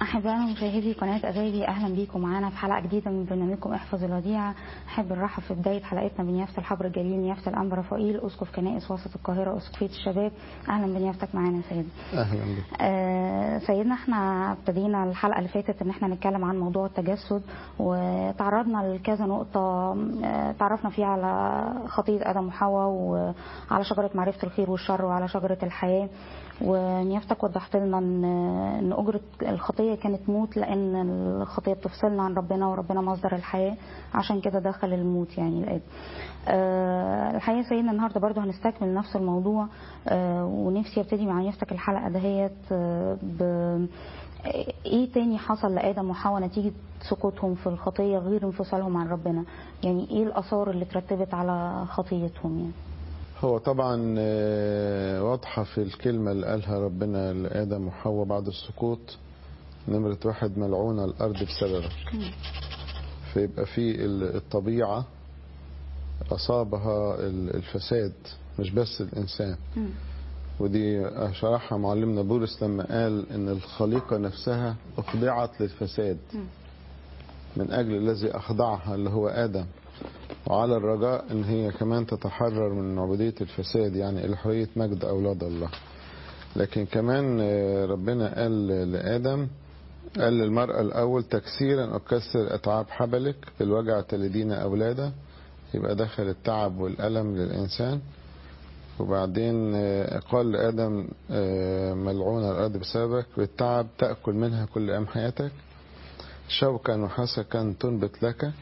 أحبائنا مشاهدي قناة أغاني أهلا بيكم معانا في حلقة جديدة من برنامجكم احفظ الوديعة أحب نرحب في بداية حلقتنا بنيافة الحبر الجليل نيافة الأنبا رفائيل أسقف كنائس وسط القاهرة أسقفية الشباب أهلا بنيافتك معانا يا سيدي اهلا بك آه سيدنا احنا ابتدينا الحلقة اللي فاتت ان احنا نتكلم عن موضوع التجسد وتعرضنا لكذا نقطة آه تعرفنا فيها على خطية آدم وحواء وعلى شجرة معرفة الخير والشر وعلى شجرة الحياة ونيافتك وضحت لنا ان ان اجره الخطيه كانت موت لان الخطيه بتفصلنا عن ربنا وربنا مصدر الحياه عشان كده دخل الموت يعني الاب. أه الحقيقه سيدنا النهارده برضو هنستكمل نفس الموضوع أه ونفسي ابتدي مع نيافتك الحلقه دهيت أه ب ايه تاني حصل لادم وحواء نتيجه سقوطهم في الخطيه غير انفصالهم عن ربنا يعني ايه الاثار اللي ترتبت على خطيتهم يعني هو طبعا آه، واضحة في الكلمة اللي قالها ربنا لآدم وحواء بعد السقوط نمرة واحد ملعونة الأرض بسببك فيبقى في ال- الطبيعة أصابها ال- الفساد مش بس الإنسان مم. ودي شرحها معلمنا بولس لما قال إن الخليقة نفسها أخضعت للفساد مم. من أجل الذي أخضعها اللي هو آدم وعلى الرجاء ان هي كمان تتحرر من عبودية الفساد يعني الى حرية مجد اولاد الله لكن كمان آه، ربنا قال لآدم قال للمرأة الأول تكسيرا أكسر أتعاب حبلك بالوجع تلدين أولادا يبقى دخل التعب والألم للإنسان وبعدين آه، قال لآدم آه، ملعون الأرض بسببك بالتعب تأكل منها كل أيام حياتك شوكا وحسكا تنبت لك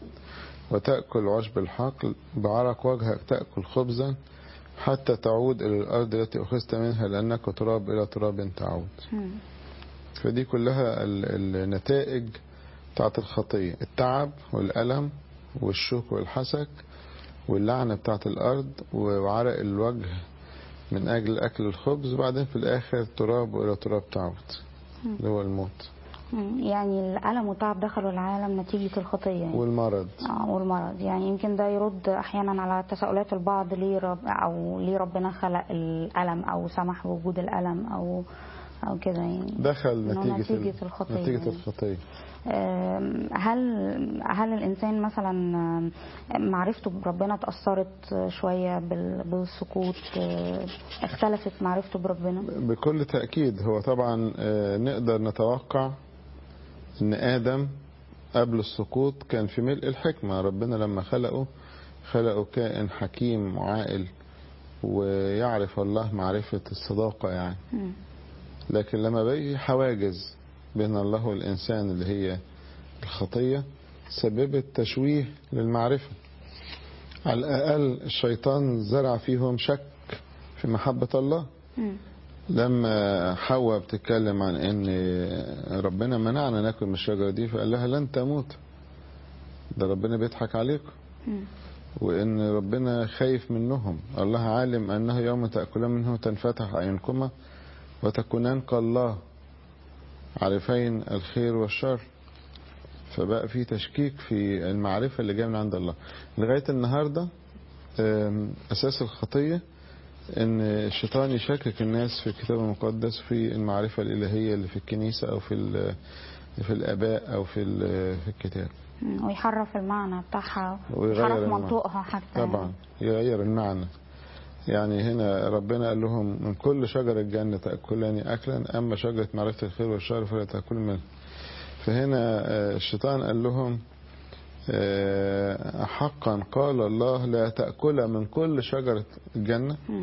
وتأكل عشب الحقل بعرق وجهك تأكل خبزا حتى تعود إلى الأرض التي أخذت منها لأنك تراب إلى تراب تعود مم. فدي كلها ال- النتائج بتاعت الخطية التعب والألم والشوك والحسك واللعنة بتاعت الأرض وعرق الوجه من أجل أكل الخبز وبعدين في الآخر تراب وإلى تراب تعود اللي هو الموت مم. يعني الألم والتعب دخلوا العالم نتيجة الخطية يعني. والمرض آه، والمرض يعني يمكن ده يرد احيانا على تساؤلات البعض ليه رب او ليه ربنا خلق الالم او سمح بوجود الالم او او كده يعني دخل إنه نتيجة, نتيجة ال- الخطية نتيجة يعني. الخطية آم، هل هل الانسان مثلا آم، معرفته بربنا اتاثرت شويه بال- بالسقوط آه، اختلفت معرفته بربنا بكل تأكيد هو طبعا آه، نقدر نتوقع ان آدم قبل السقوط كان في ملء الحكمة ربنا لما خلقه خلقه كائن حكيم وعاقل ويعرف الله معرفة الصداقة يعني مم. لكن لما بقي حواجز بين الله والإنسان اللي هي الخطية سببت تشويه للمعرفة على الأقل الشيطان زرع فيهم شك في محبة الله مم. لما حواء بتتكلم عن ان ربنا منعنا ناكل من الشجره دي فقال لها لن تموت ده ربنا بيضحك عليكم مم. وان ربنا خايف منهم الله عالم انه يوم تاكلان منه تنفتح اعينكما وتكونان كالله عارفين الخير والشر فبقى في تشكيك في المعرفه اللي جايه من عند الله لغايه النهارده آم، اساس الخطيه ان الشيطان يشكك الناس في الكتاب المقدس في المعرفه الالهيه اللي في الكنيسه او في ال- في الاباء او في ال- في الكتاب مم. ويحرف المعنى بتاعها ويغير ويحرف المعنى. منطقها حتى طبعا يغير المعنى يعني هنا ربنا قال لهم من كل شجرة الجنة تأكلان أكلا أما شجرة معرفة الخير والشر فلا تأكل منها فهنا آه، الشيطان قال لهم آه، حقا قال الله لا تأكل من كل شجرة الجنة مم.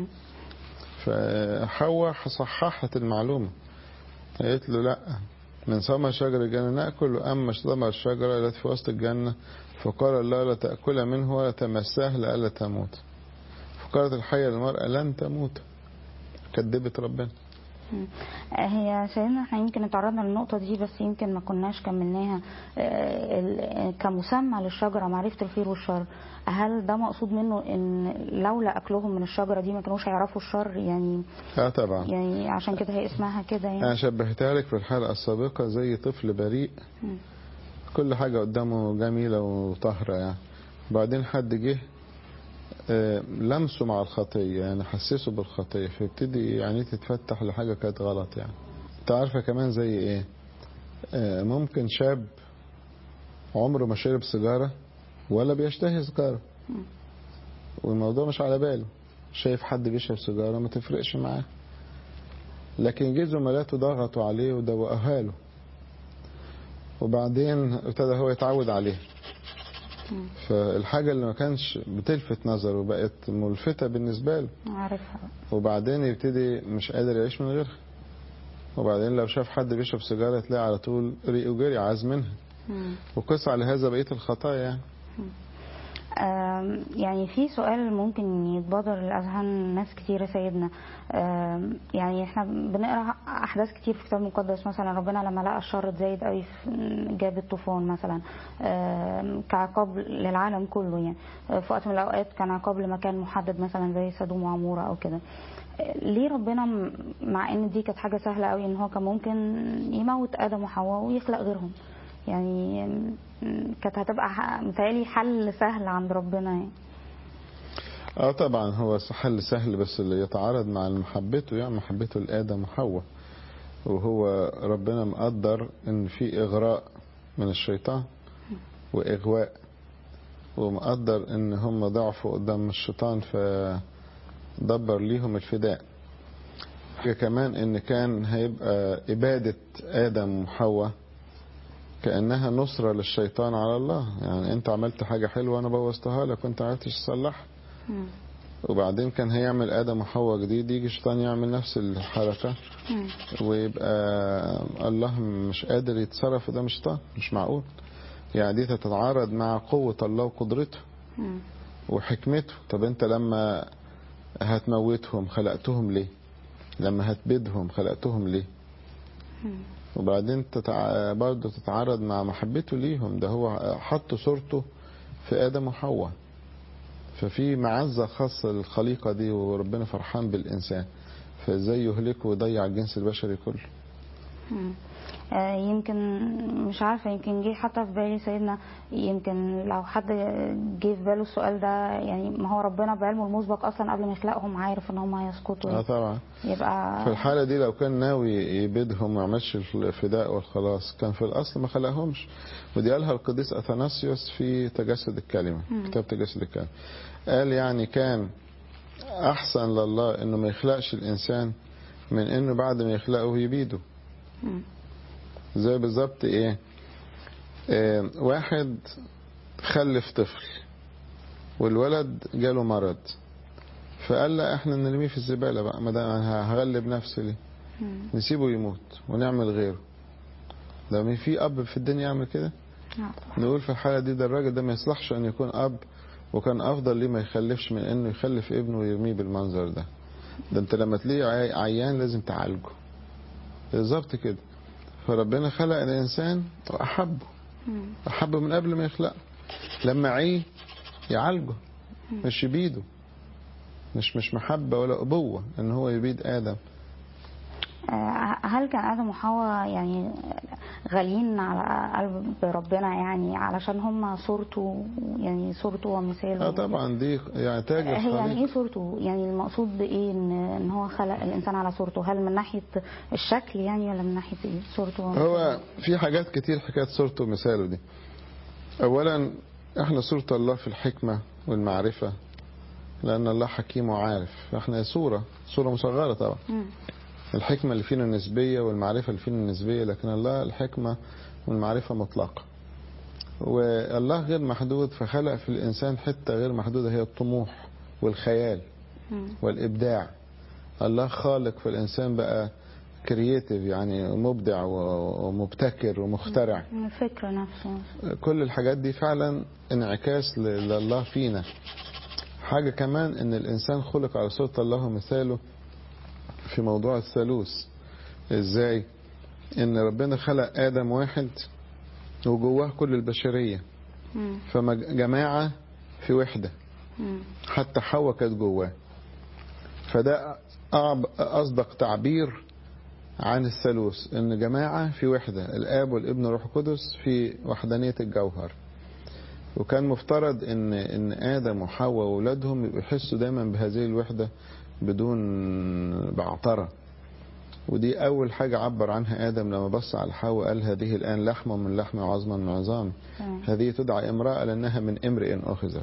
فحواء صححت المعلومة قالت له لا من ثمر شجر الجنة نأكل أما ثمر الشجرة التي في وسط الجنة فقال الله لا تأكل منه ولا تمساه لئلا تموت فقالت الحية للمرأة لن تموت كذبت ربنا مم. هي سيدنا احنا يمكن اتعرضنا للنقطة دي بس يمكن ما كناش كملناها آه، ال- كمسمى للشجرة معرفة الخير والشر هل ده مقصود منه ان لولا اكلهم من الشجرة دي ما كانوش هيعرفوا الشر يعني اه طبعا يعني عشان كده هي اسمها كده انا يعني شبهتها لك في الحلقة السابقة زي طفل بريء مم. كل حاجة قدامه جميلة وطاهرة يعني بعدين حد جه آه، لمسه مع الخطية يعني حسسه بالخطية فيبتدي يعني تتفتح لحاجة كانت غلط يعني انت عارفة كمان زي ايه آه، ممكن شاب عمره ما شرب سيجارة ولا بيشتهي سيجارة والموضوع مش على باله شايف حد بيشرب سيجارة ما تفرقش معاه لكن جه زملاته ضغطوا عليه ودوقوها له وبعدين ابتدى هو يتعود عليها فالحاجة اللي ما كانش بتلفت نظره بقت ملفتة بالنسبة له عارفها وبعدين يبتدي مش قادر يعيش من غيرها وبعدين لو شاف حد بيشرب سيجارة تلاقي على طول ريقه جري عايز منها مم. وقس على هذا بقية الخطايا يعني آم، يعني في سؤال ممكن يتبادر لأذهان ناس كتير يا سيدنا آم، يعني احنا بنقرا احداث كتير في الكتاب المقدس مثلا ربنا لما لقى الشر زايد قوي في- جاب الطوفان مثلا آم، كعقاب للعالم كله يعني آه، في وقت من الاوقات كان عقاب لمكان محدد مثلا زي سدوم وعموره او كده آه، ليه ربنا م- مع ان دي كانت حاجه سهله قوي ان هو كان ممكن يموت ادم وحواء ويخلق غيرهم يعني م- كانت هتبقى ح- متهيألي حل سهل عند ربنا يعني اه طبعا هو حل سهل بس اللي يتعارض مع محبته يعني محبته لآدم وحواء وهو ربنا مقدر ان في اغراء من الشيطان واغواء ومقدر ان هم ضعفوا قدام الشيطان فدبر ليهم الفداء حاجة كمان ان كان هيبقى ابادة ادم وحواء كأنها نصرة للشيطان على الله يعني انت عملت حاجة حلوة انا بوظتها لك وانت عرفتش تصلحها مم. وبعدين كان هيعمل ادم وحواء جديد يجي الشيطان يعمل نفس الحركة مم. ويبقى الله مش قادر يتصرف وده مش شيطان مش معقول يعني دي تتعارض مع قوة الله وقدرته مم. وحكمته طب انت لما هتموتهم خلقتهم ليه لما هتبيدهم خلقتهم ليه مم. وبعدين تتع... برضه تتعارض مع محبته ليهم ده هو حط صورته في آدم وحواء ففي معزة خاصة للخليقة دي وربنا فرحان بالإنسان فازاي يهلكه ويضيع الجنس البشري كله مم. آه، يمكن مش عارفة يمكن جه حتى في بالي سيدنا يمكن لو حد جه في باله السؤال ده يعني ما هو ربنا بعلمه المسبق أصلا قبل ما يخلقهم عارف إن هم هيسقطوا اه يعني. طبعا يبقى في الحالة دي لو كان ناوي يبيدهم ما يعملش الفداء والخلاص كان في الأصل ما خلقهمش ودي قالها القديس أثناسيوس في تجسد الكلمة مم. كتاب تجسد الكلمة قال يعني كان أحسن لله إنه ما يخلقش الإنسان من إنه بعد ما يخلقه يبيده مم. زي بالظبط إيه آه واحد خلف طفل والولد جاله مرض فقال لا احنا نرميه في الزبالة بقى ما دام انا هغلب نفسي ليه مم. نسيبه يموت ونعمل غيره ده مين في اب في الدنيا يعمل كده آه. نقول في الحالة دي ده الراجل ده ما يصلحش ان يكون اب وكان افضل ليه ما يخلفش من انه يخلف ابنه ويرميه بالمنظر ده ده انت لما تلاقيه عي- عيان لازم تعالجه بالظبط كده فربنا خلق الانسان واحبه مم. احبه من قبل ما يخلقه لما عيه يعالجه مش يبيده مش مش محبة ولا أبوة إن هو يبيد آدم آه، هل كان آدم وحواء يعني غاليين على قلب ربنا يعني علشان هم صورته يعني صورته ومثاله اه طبعا دي يعني تاج هي يعني الخليقة ايه صورته يعني المقصود بايه ان ان هو خلق الانسان على صورته هل من ناحيه الشكل يعني ولا من ناحيه ايه صورته هو في حاجات كتير حكاية صورته ومثاله دي أولا احنا صورة الله في الحكمة والمعرفة لأن الله حكيم وعارف احنا صورة صورة مصغرة طبعا مم. الحكمة اللي فينا نسبية والمعرفة اللي فينا نسبية لكن الله الحكمة والمعرفة مطلقة والله غير محدود فخلق في الإنسان حتة غير محدودة هي الطموح والخيال مم. والإبداع الله خالق في الإنسان بقى كرييتيف يعني مبدع و- ومبتكر ومخترع الفكر نفسه كل الحاجات دي فعلا انعكاس ل- لله فينا حاجة كمان ان الانسان خلق على صورة الله ومثاله في موضوع الثالوث ازاي ان ربنا خلق ادم واحد وجواه كل البشرية مم. فجماعة في وحدة مم. حتى حواء كانت جواه فده أعب- أصدق تعبير عن الثالوث ان جماعة في وحدة الاب والابن والروح القدس في وحدانية الجوهر وكان مفترض ان ان ادم وحواء واولادهم يبقوا يحسوا دايما بهذه الوحدة بدون بعثرة ودي أول حاجة عبر عنها آدم لما بص على حواء قال هذه الآن لحمة من لحمي وعظما من عظامي تمام. هذه تدعى امرأة لأنها من امرئ أخذت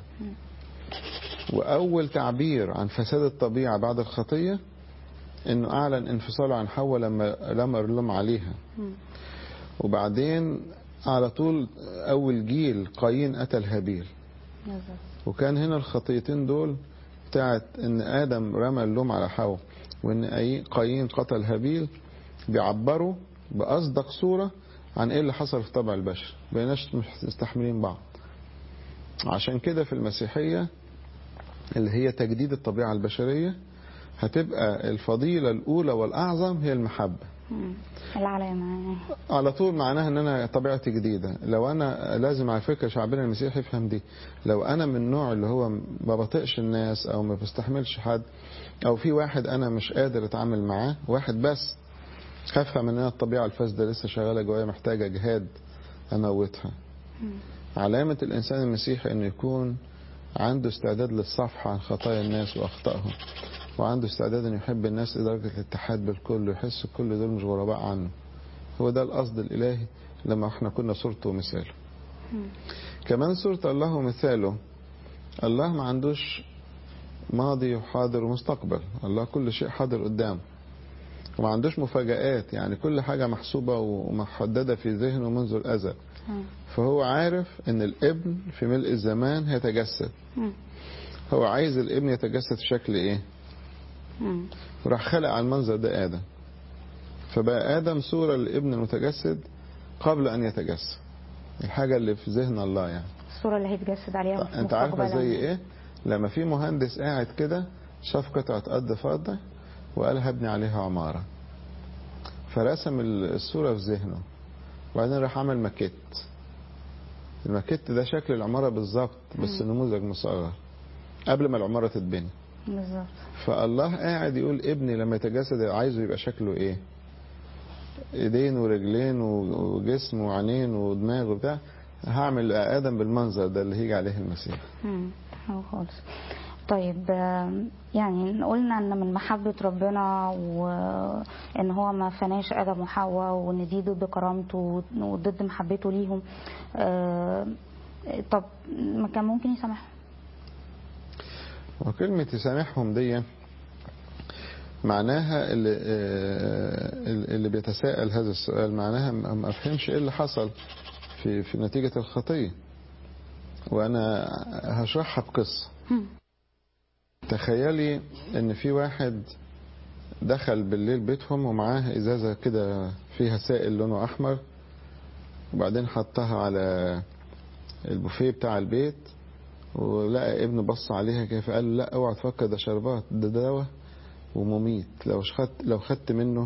وأول تعبير عن فساد الطبيعة بعد الخطية إنه أعلن انفصاله عن حواء لما لما لم عليها مم. وبعدين على طول أول جيل قايين قتل هابيل بالظبط. وكان هنا الخطيتين دول بتاعت ان ادم رمى اللوم على حواء وان أي- قايين قتل هابيل بيعبروا باصدق صوره عن ايه اللي حصل في طبع البشر بقيناش مستحملين بعض عشان كده في المسيحيه اللي هي تجديد الطبيعه البشريه هتبقى الفضيله الاولى والاعظم هي المحبه مم. العلامة على طول معناها ان انا طبيعتي جديده لو انا لازم على فكره شعبنا المسيحي يفهم دي لو انا من النوع اللي هو ما بطيقش الناس او ما بستحملش حد او في واحد انا مش قادر اتعامل معاه واحد بس هفهم ان انا الطبيعه الفاسده لسه شغاله جوايا محتاجه جهاد اموتها علامه الانسان المسيحي انه يكون عنده استعداد للصفح عن خطايا الناس واخطائهم وعنده استعداد انه يحب الناس لدرجه الاتحاد بالكل ويحس كل دول مش غرباء عنه هو ده القصد الالهي لما احنا كنا صورته ومثاله كمان صورة الله ومثاله الله ما عندوش ماضي وحاضر ومستقبل الله كل شيء حاضر قدامه وما عندوش مفاجآت يعني كل حاجة محسوبة ومحددة في ذهنه منذ الأزل مم. فهو عارف ان الابن في ملء الزمان هيتجسد مم. هو عايز الابن يتجسد في شكل ايه مم. وراح خلق على المنظر ده آدم فبقى آدم صورة للابن المتجسد قبل أن يتجسد الحاجة اللي في ذهن الله يعني الصورة اللي هيتجسد عليها في انت عارفة مستقبلا. زي ايه لما في مهندس قاعد كده شاف قطعة أرض فاضية وقال هبني عليها عمارة فرسم الصورة في ذهنه وبعدين راح عمل ماكيت الماكيت ده شكل العمارة بالظبط بس نموذج مصغر قبل ما العمارة تتبني بالظبط فالله قاعد يقول ابني لما يتجسد عايزه يبقى شكله ايه ايدين ورجلين وجسم وعينين ودماغ وبتاع هعمل ادم بالمنظر ده اللي هيجي عليه المسيح مم. حلو خالص طيب آم، يعني قلنا ان من محبة ربنا وان هو ما فناش ادم وحواء وان دي ضد كرامته وضد محبته ليهم آم، طب ما كان ممكن يسامحهم وكلمة يسامحهم دي معناها اللي, آه، اللي بيتساءل هذا السؤال معناها ما ما فهمش ايه اللي حصل في في نتيجة الخطية وانا هشرحها بقصة مم. تخيلي ان في واحد دخل بالليل بيتهم ومعاه ازازة كده فيها سائل لونه احمر وبعدين حطها على البوفيه بتاع البيت ولقى ابنه بص عليها كده فقال له لا اوعى تفكر ده شربات ده دواء ومميت لو خدت لو خدت منه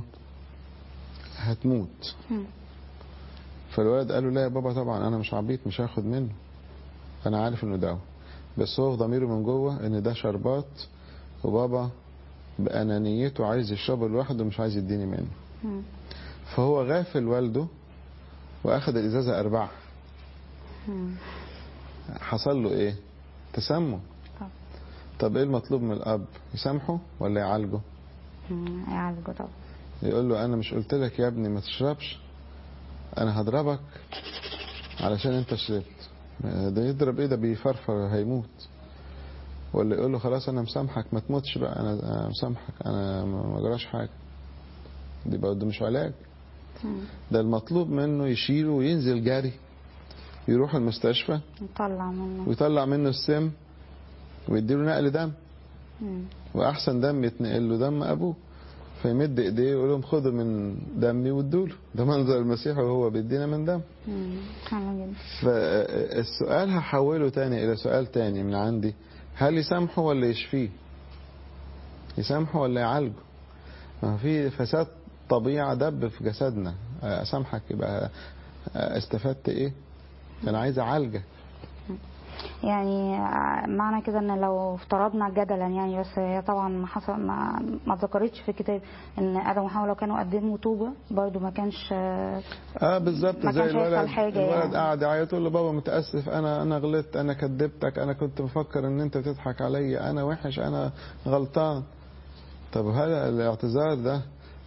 هتموت مم. فالولد قال له لا يا بابا طبعا انا مش عبيط مش هاخد منه انا عارف انه دواء بس هو في ضميره من جوه ان ده شربات وبابا بأنانيته عايز يشربه لوحده ومش عايز يديني منه مم. فهو غافل والده واخد الازازه اربعها مم. حصل له ايه تسمم طب. طب ايه المطلوب من الاب يسامحه ولا يعالجه مم. يعالجه طبعا يقول له انا مش قلت لك يا ابني ما تشربش انا هضربك علشان انت شربت ده يضرب ايه ده بيفرفر هيموت ولا يقول له خلاص انا مسامحك ما تموتش بقى انا أنا مسامحك انا ما ما جراش حاجه دي برضه مش علاج مم. ده المطلوب منه يشيله وينزل جري يروح المستشفى نطلع منه ويطلع منه السم ويديله نقل دم مم. واحسن دم يتنقل له دم ابوه فيمد ايديه ويقول لهم خدوا من دمي وادوا له ده منظر المسيح وهو بيدينا من دم مم. حلو جدا فالسؤال هحوله تاني الى سؤال تاني من عندي هل يسامحه ولا يشفيه يسامحه ولا يعالجه ما هو في فساد طبيعة دب في جسدنا اسامحك يبقى استفدت ايه انا عايز اعالجك يعني معنى كده ان لو افترضنا جدلا يعني بس هي طبعا ما حصل ما ما ذكرتش في الكتاب ان ادم وحواء لو كانوا قدموا توبه برضو ما كانش اه بالظبط ما زي كانش هيحصل الولد حاجة الولد يعني. قاعد يعيط يقول له بابا متاسف انا انا غلطت انا كدبتك انا كنت مفكر ان انت بتضحك عليا انا وحش انا غلطان طب هل الاعتذار ده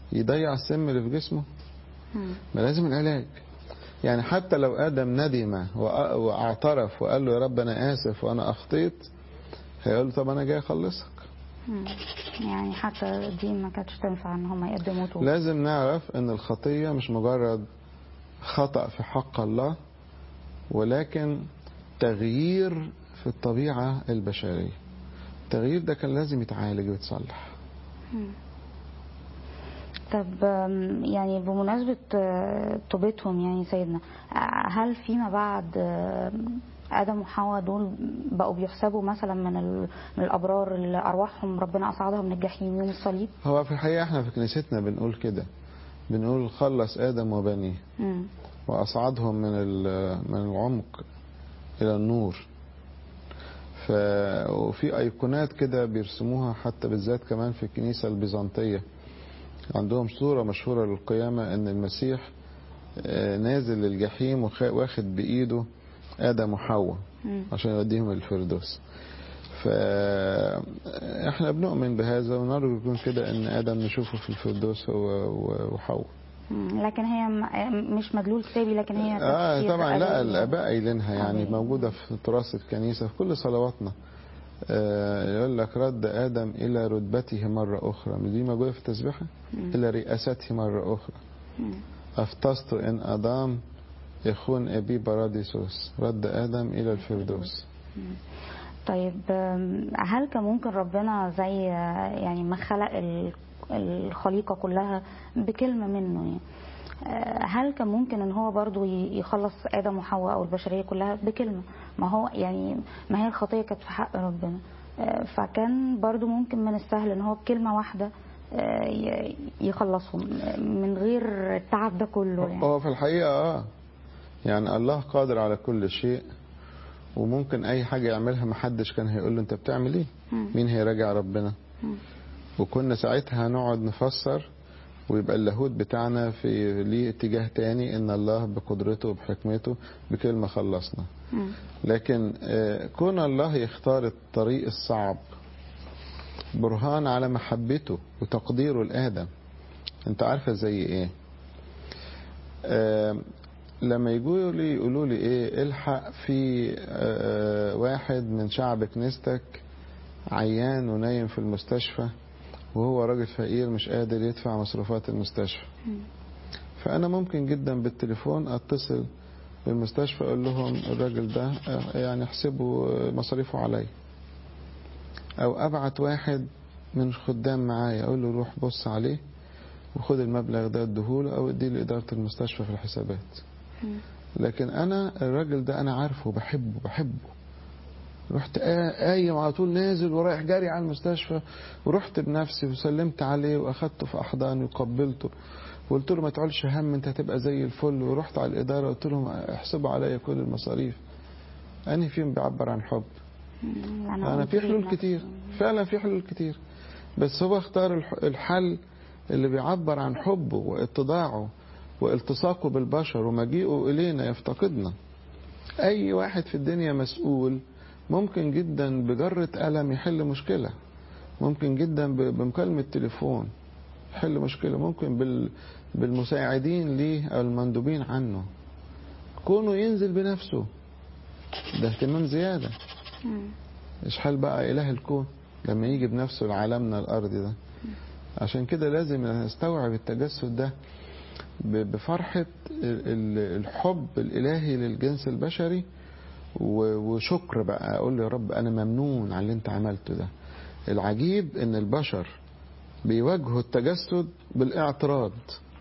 يضيع السم اللي في جسمه مم. ما لازم العلاج يعني حتى لو آدم ندم وأ- واعترف وقال له يا رب أنا آسف وأنا أخطيت هيقول له طب أنا جاي أخلصك مم. يعني حتى دي ما كانتش تنفع ان هم يقدموا توبة لازم نعرف ان الخطية مش مجرد خطأ في حق الله ولكن تغيير في الطبيعة البشرية التغيير ده كان لازم يتعالج ويتصلح طب آم، يعني بمناسبة آه، توبتهم يعني سيدنا آه، هل فيما بعد آه، آدم وحواء دول بقوا بيحسبوا مثلا من ال- من الأبرار اللي أرواحهم ربنا أصعدها من الجحيم يوم الصليب؟ هو في الحقيقة احنا في كنيستنا بنقول كده بنقول خلص آدم وبنيه مم. وأصعدهم من ال- من العمق إلى النور ف... وفي أيقونات كده بيرسموها حتى بالذات كمان في الكنيسة البيزنطية عندهم صورة مشهورة للقيامة إن المسيح آه، نازل للجحيم وخ- واخد بإيده آدم وحواء مم. عشان يوديهم الفردوس فاحنا بنؤمن بهذا ونرجو يكون كده ان ادم نشوفه في الفردوس هو و- وحواء مم. لكن هي م- مش مدلول سابي لكن هي اه تفسير طبعا لا أبوي. الاباء قايلينها يعني أبوي. موجوده في تراث الكنيسه في كل صلواتنا آه يقول لك رد ادم الى رتبته مره اخرى دي موجوده في التسبيحه مم. الى رئاسته مره اخرى مم. افتست ان ادم يخون ابي باراديسوس رد ادم الى الفردوس طيب آم، هل كان ممكن ربنا زي آه، يعني ما خلق ال- الخليقة كلها بكلمة منه يعني آه، هل كان ممكن ان هو برضو ي- يخلص ادم وحواء او البشريه كلها بكلمه ما هو يعني ما هي الخطيه كانت في حق ربنا آه، فكان برضو ممكن من السهل ان هو بكلمه واحده آه، ي- يخلصهم من غير التعب ده كله يعني هو في الحقيقة اه يعني الله قادر على كل شيء وممكن اي حاجة يعملها محدش كان هيقول له انت بتعمل ايه مم. مين هيراجع ربنا مم. وكنا ساعتها نقعد نفسر ويبقى اللاهوت بتاعنا في ليه اتجاه تاني ان الله بقدرته وبحكمته بكلمة خلصنا مم. لكن آه، كون الله يختار الطريق الصعب برهان على محبته وتقديره لآدم انت عارفة زي ايه آه، لما يجوا لي يقولوا لي ايه الحق في آه، واحد من شعب كنيستك عيان ونايم في المستشفى وهو راجل فقير مش قادر يدفع مصروفات المستشفى مم. فانا ممكن جدا بالتليفون اتصل بالمستشفى اقول لهم الراجل ده آه، يعني احسبوا آه، مصاريفه عليا او ابعت واحد من الخدام معايا اقول له روح بص عليه وخد المبلغ ده اديهوله او اديه لاداره المستشفى في الحسابات مم. لكن انا الراجل ده انا عارفه بحبه بحبه رحت قا- قايم على طول نازل ورايح جاري على المستشفى ورحت بنفسي وسلمت عليه واخدته في احضاني وقبلته وقلت له ما تعولش هم انت هتبقى زي الفل ورحت على الاداره قلت لهم احسبوا عليا كل المصاريف انهي فيهم بيعبر عن حب مم. انا قلت في لي حلول بنفسي. كتير فعلا في حلول كتير بس هو اختار الح- الحل اللي بيعبر عن حبه واتضاعه والتصاقه بالبشر ومجيئه الينا يفتقدنا اي واحد في الدنيا مسؤول ممكن جدا بجرة قلم يحل مشكلة ممكن جدا ب- بمكالمة تليفون يحل مشكلة ممكن بال بالمساعدين ليه او المندوبين عنه كونه ينزل بنفسه ده اهتمام زيادة مم. اشحال بقى إله الكون لما يجي بنفسه لعالمنا الأرضي ده عشان كده لازم نستوعب التجسد ده ب- بفرحة ال- ال- الحب الإلهي للجنس البشري و- وشكر بقى أقول له يا رب أنا ممنون على اللي أنت عملته ده العجيب إن البشر بيواجهوا التجسد بالاعتراض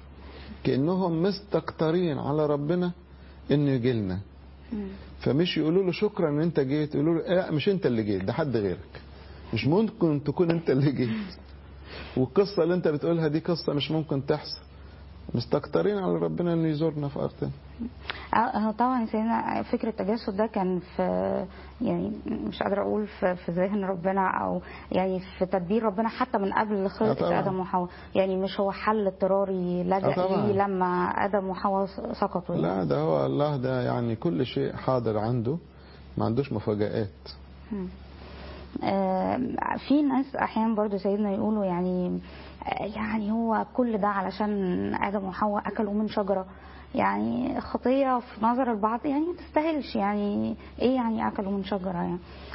كأنهم مستكترين على ربنا إنه يجي لنا مم. فمش يقولوا له شكرا ان انت جيت يقولوا له لا مش انت اللي جيت ده حد غيرك مش ممكن تكون انت اللي جيت والقصه اللي انت بتقولها دي قصه مش ممكن تحصل مستكترين على ربنا انه يزورنا في ارضنا آه، هو طبعا سيدنا فكرة التجسد ده كان في يعني مش قادرة أقول في, في ذهن ربنا أو يعني في تدبير ربنا حتى من قبل آه خلقة طبعا. آدم وحواء يعني مش هو حل اضطراري آه لجأ طبعا. ليه لما آدم وحواء سقطوا لا يعني. ده هو الله ده يعني كل شيء حاضر عنده ما عندوش مفاجآت مم. آه، في ناس احيانا برضو سيدنا يقولوا يعني آه، يعني هو كل ده علشان ادم وحواء اكلوا من شجره يعني خطيه في نظر البعض يعني ما تستاهلش يعني ايه يعني اكلوا من شجره يعني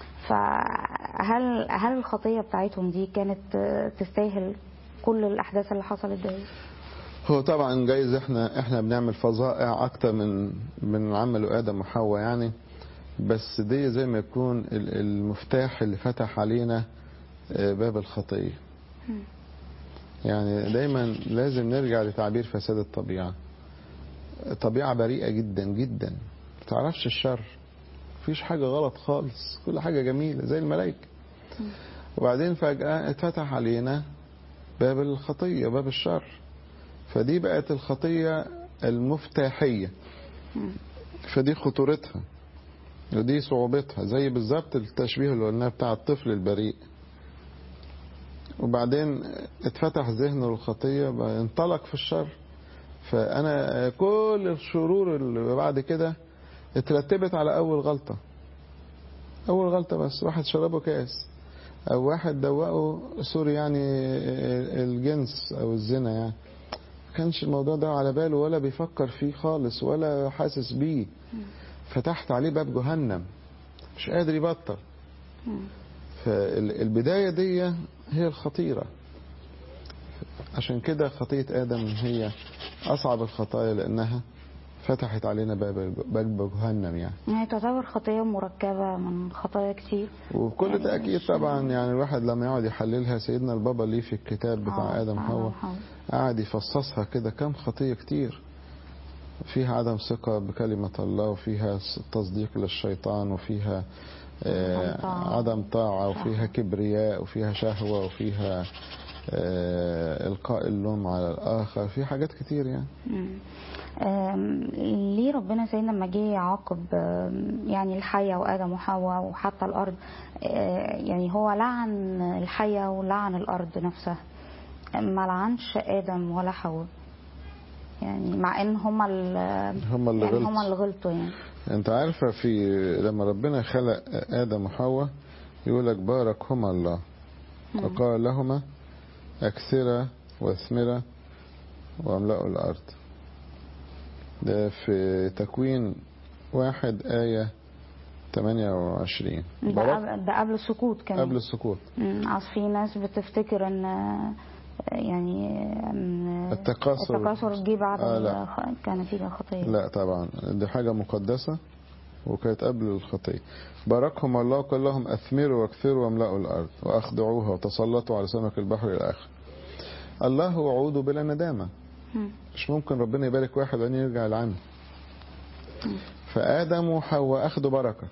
فهل هل الخطيه بتاعتهم دي كانت آه، تستاهل كل الاحداث اللي حصلت دي هو طبعا جايز احنا احنا بنعمل فظائع اكتر من من عمله ادم وحواء يعني بس دي زي ما يكون ال- المفتاح اللي فتح علينا آه، باب الخطيه يعني دايما لازم نرجع لتعبير فساد الطبيعه طبيعه بريئه جدا جدا ما تعرفش الشر مفيش حاجه غلط خالص كل حاجه جميله زي الملائكه وبعدين فجاه اتفتح علينا باب الخطيه باب الشر فدي بقت الخطيه المفتاحيه فدي خطورتها ودي صعوبتها زي بالظبط التشبيه اللي قلناه بتاع الطفل البريء وبعدين اتفتح ذهنه للخطية بقى انطلق في الشر فأنا كل الشرور اللي بعد كده اترتبت على أول غلطة أول غلطة بس واحد شربه كاس أو واحد دوقه سوري يعني الجنس أو الزنا يعني ما كانش الموضوع ده على باله ولا بيفكر فيه خالص ولا حاسس بيه فتحت عليه باب جهنم مش قادر يبطل فالبداية دي هي الخطيرة عشان كده خطية آدم هي أصعب الخطايا لأنها فتحت علينا باب باب جهنم يعني يعني تعتبر خطيه مركبه من خطايا كتير وبكل يعني تأكيد مش- طبعا يعني الواحد لما يقعد يحللها سيدنا البابا ليه في الكتاب بتاع آه، آدم آدم حواء وحواء. قاعد يفصصها كده كم خطية كتير فيها عدم ثقة بكلمة الله وفيها تصديق للشيطان وفيها آه، عدم طاعة. عدم طاعة وفيها شهوة. كبرياء وفيها شهوة وفيها آه، إلقاء اللوم على الآخر في حاجات كتير يعني مم. آم، ليه ربنا سيدنا لما جه يعاقب آم، يعني الحية وآدم وحواء وحتى الأرض آه، يعني هو لعن الحية ولعن الأرض نفسها ما لعنش آدم ولا حواء يعني مع ان هما ال- هم اللي يعني غلط هما اللي غلطوا يعني انت عارفة في لما ربنا خلق آدم وحواء يقول لك باركهما الله مم. وقال لهما أكثرا واثمرا واملأوا الأرض ده في تكوين واحد آية 28 ده بارك قبل- ده قبل السقوط كمان قبل السقوط مم، اصل في ناس بتفتكر ان آه، يعني ان التكاثر. التكاثر جه بعد آه، لا. الخ- كنتيجه خطيه لا طبعا دي حاجة مقدسة وكانت قبل الخطية باركهم الله وقال لهم أثمروا واكثروا واملأوا الأرض وأخضعوها وتسلطوا على سمك البحر إلى آخر الله وعوده بلا ندامة مم. مش ممكن ربنا يبارك واحد وبعدين يرجع العمل فآدم وحواء أخدوا بركة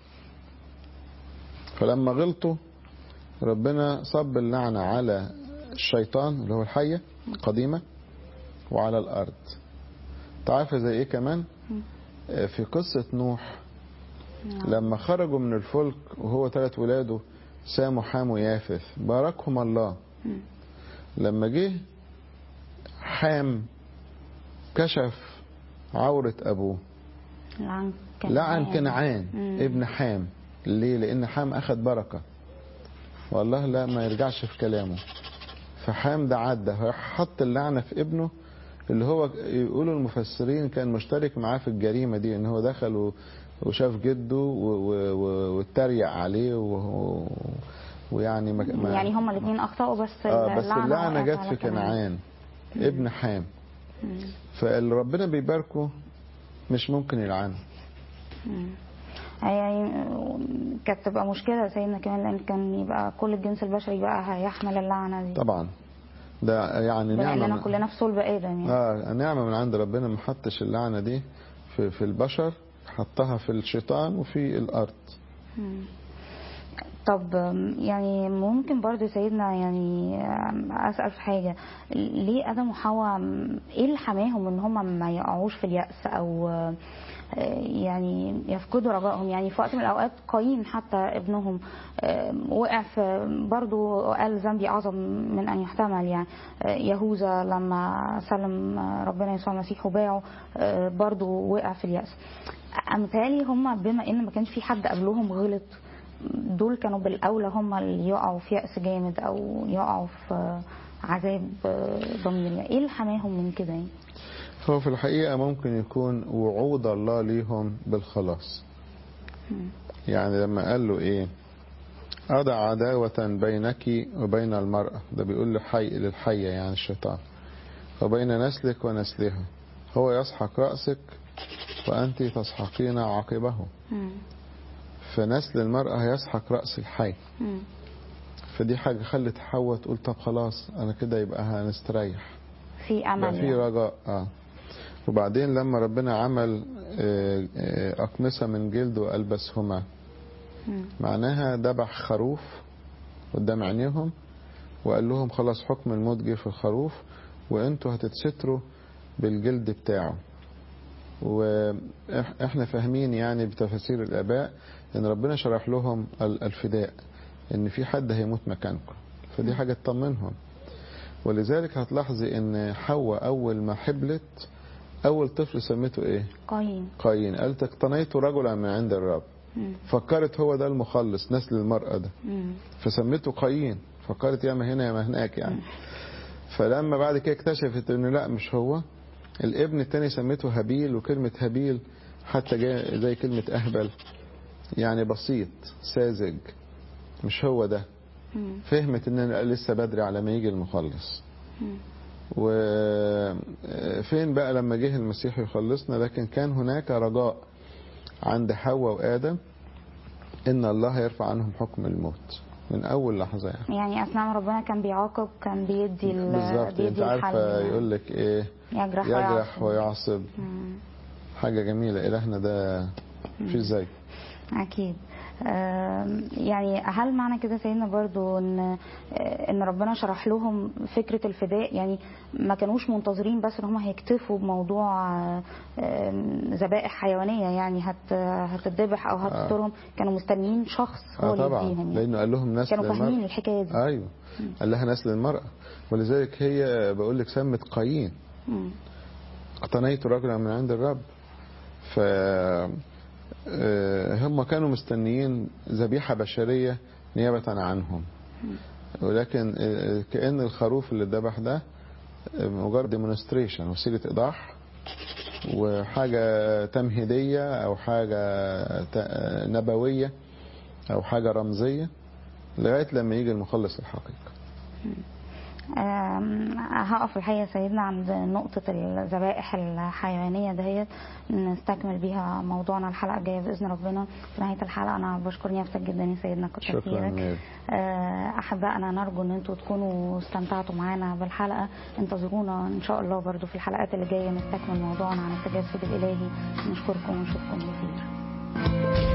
فلما غلطوا ربنا صب اللعنة على الشيطان اللي هو الحية القديمة وعلى الأرض تعرف زي إيه كمان آه، في قصة نوح لما خرجوا من الفلك وهو ثلاث ولاده سام وحام ويافث باركهم الله مم. لما جه حام كشف عورة أبوه لعن لعن كنعان مم. ابن حام ليه لأن حام أخد بركة والله لا ما يرجعش في كلامه فحام ده عدى حط اللعنة في ابنه اللي هو يقولوا المفسرين كان مشترك معاه في الجريمة دي ان هو دخل و- وشاف جده و- و- و- واتريق عليه و- ويعني ما ما- يعني هما الاثنين اخطاوا بس اه بس اللعنة اللعنة وقعت جت على في كنعان ابن حام مم. فاللي ربنا بيباركه مش ممكن يلعنه مم. يعني كانت تبقى مشكلة سيدنا كمان لأن كان يبقى كل الجنس البشري بقى هيحمل اللعنة دي طبعا ده يعني بما نعمة إننا من- كلنا في صلب آدم يعني اه نعمة من عند ربنا ما حطش اللعنة دي في, في البشر حطها في الشيطان وفي الأرض مم. طب يعني ممكن برضه سيدنا يعني اسال في حاجه ليه ادم وحواء ايه اللي حماهم ان هم ما يقعوش في الياس او يعني يفقدوا رجائهم يعني في وقت من الاوقات قايين حتى ابنهم وقع في برضه قال ذنبي اعظم من ان يحتمل يعني يهوذا لما سلم ربنا يسوع المسيح وباعه برضه وقع في الياس متهيألي هم بما ان ما كانش في حد قبلهم غلط دول كانوا بالاولى هم اللي يقعوا في يأس جامد او يقعوا في عذاب ضمير يعني ايه اللي حماهم من كده يعني هو في الحقيقة ممكن يكون وعود الله ليهم بالخلاص يعني لما قال له ايه أضع عداوة بينك وبين المرأة ده بيقول لحي للحية يعني الشيطان وبين نسلك ونسلها هو يسحق رأسك وأنت تسحقين عاقبه مم. فنسل المرأة يسحق رأس الحي مم. فدي حاجة خلت حواء تقول طب خلاص أنا كده يبقى هنستريح في بقى امل في يعني. رجاء اه وبعدين لما ربنا عمل آه، آه، أقمصة من جلد وألبسهما مم. معناها ذبح خروف قدام عينيهم وقال لهم خلاص حكم الموت جه في الخروف وانتوا هتتستروا بالجلد بتاعه واحنا فاهمين يعني بتفاسير الاباء ان ربنا شرح لهم ال- الفداء ان في حد هيموت مكانكم فدي حاجه تطمنهم ولذلك هتلاحظي ان حواء اول ما حبلت اول طفل سميته ايه قايين قايين قالت اقتنيت رجلا من عند الرب مم. فكرت هو ده المخلص نسل المرأة ده مم. فسميته قايين فكرت يا ما هنا يا ما هناك يعني فلما بعد كده اكتشفت ان لا مش هو الابن التاني سميته هابيل وكلمة هابيل حتى جاي زي كلمة اهبل يعني بسيط ساذج مش هو ده مم. فهمت ان أنا لسه بدري على ما يجي المخلص مم. وفين بقى لما جه المسيح يخلصنا لكن كان هناك رجاء عند حواء وآدم إن الله يرفع عنهم حكم الموت من أول لحظة يعني يعني اثناء ما ربنا كان بيعاقب كان بيدي ال- بالظبط انت بيدي الحل عارفة يعني. يقول لك ايه يجرح يجرح ويعصب. ويعصب مم. حاجة جميلة إلهنا ده في زي اكيد آم، يعني هل معنى كده سيدنا برضو ان ان ربنا شرح لهم فكره الفداء يعني ما كانوش منتظرين بس ان هم هيكتفوا بموضوع آم، ذبائح حيوانيه يعني هت هتذبح او هتطرهم كانوا مستنيين شخص هو اه اللي طبعا يديهم يعني. لأنه قال لهم نسل كانوا فاهمين المرأة الحكايه دي أيوه قال لها نسل المرأة ولذلك هي بقول لك سمت قايين مم. اقتنيت رجلا من عند الرب ف آه، هم كانوا مستنيين ذبيحة بشرية نيابة عنهم ولكن آه، كأن الخروف اللي اتذبح ده آه، مجرد ديمونستريشن وسيلة إيضاح وحاجة تمهيدية أو حاجة ت- آه، نبوية أو حاجة رمزية لغاية لما يجي المخلص الحقيقي آم، هقف الحقيقه يا سيدنا عند نقطه الذبائح الحيوانيه دهيت نستكمل بيها موضوعنا الحلقه الجايه باذن ربنا في نهايه الحلقه انا بشكر نيافتك جدا يا سيدنا كتر شكرا خيرك ميري. آه، احبائنا نرجو ان انتم تكونوا استمتعتوا معانا بالحلقه انتظرونا ان شاء الله برضو في الحلقات اللي جايه نستكمل موضوعنا عن التجسد الالهي نشكركم ونشوفكم بخير